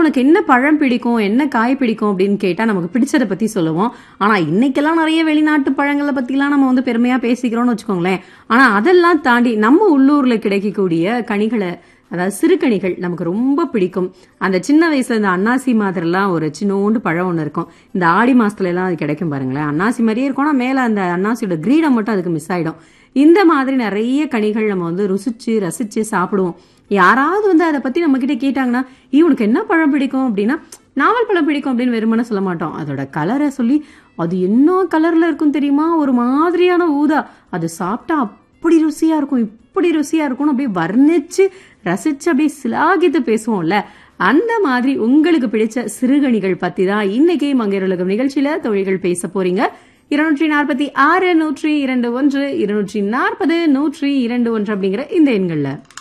உனக்கு என்ன பழம் பிடிக்கும் என்ன காய் பிடிக்கும் அப்படின்னு கேட்டா நமக்கு பிடிச்சதை பத்தி சொல்லுவோம் ஆனா இன்னைக்கெல்லாம் நிறைய வெளிநாட்டு பழங்களை பத்திலாம் நம்ம வந்து பெருமையா பேசிக்கிறோம்னு வச்சுக்கோங்களேன் ஆனா அதெல்லாம் தாண்டி நம்ம உள்ளூர்ல கிடைக்கக்கூடிய கனிகளை அதாவது சிறுகனிகள் நமக்கு ரொம்ப பிடிக்கும் அந்த சின்ன வயசுல இந்த அன்னாசி மாதிரிலாம் ஒரு சின்னோண்டு பழம் ஒன்று இருக்கும் இந்த ஆடி மாசத்துல எல்லாம் அது கிடைக்கும் பாருங்களேன் அன்னாசி மாதிரியே இருக்கும் ஆனா மேல அந்த அன்னாசியோட கிரீடம் மட்டும் அதுக்கு மிஸ் ஆயிடும் இந்த மாதிரி நிறைய கனிகள் நம்ம வந்து ருசிச்சு ரசிச்சு சாப்பிடுவோம் யாராவது வந்து அதை பத்தி நம்ம கிட்ட கேட்டாங்கன்னா "ஈ, உனக்கு என்ன பழம் பிடிக்கும் அப்படின்னா நாவல் பழம் பிடிக்கும் அப்படின்னு வெறுமனே சொல்ல மாட்டோம் அதோட கலரை சொல்லி அது என்ன கலர்ல இருக்கும் தெரியுமா ஒரு மாதிரியான ஊதா அது சாப்பிட்டா அப்படி ருசியா இருக்கும் இப்படி ருசியா இருக்கும்னு அப்படியே வர்ணிச்சு ரசிச்சு அப்படியே சிலாகித்து பேசுவோம்ல அந்த மாதிரி உங்களுக்கு பிடிச்ச சிறுகணிகள் பத்தி தான் இன்னைக்கு மங்கையருலகம் நிகழ்ச்சியில தொழில்கள் பேச போறீங்க இருநூற்றி நாற்பத்தி ஆறு நூற்றி இரண்டு ஒன்று இருநூற்றி நாற்பது நூற்றி இரண்டு ஒன்று அப்படிங்கிற இந்த எண்கள்ல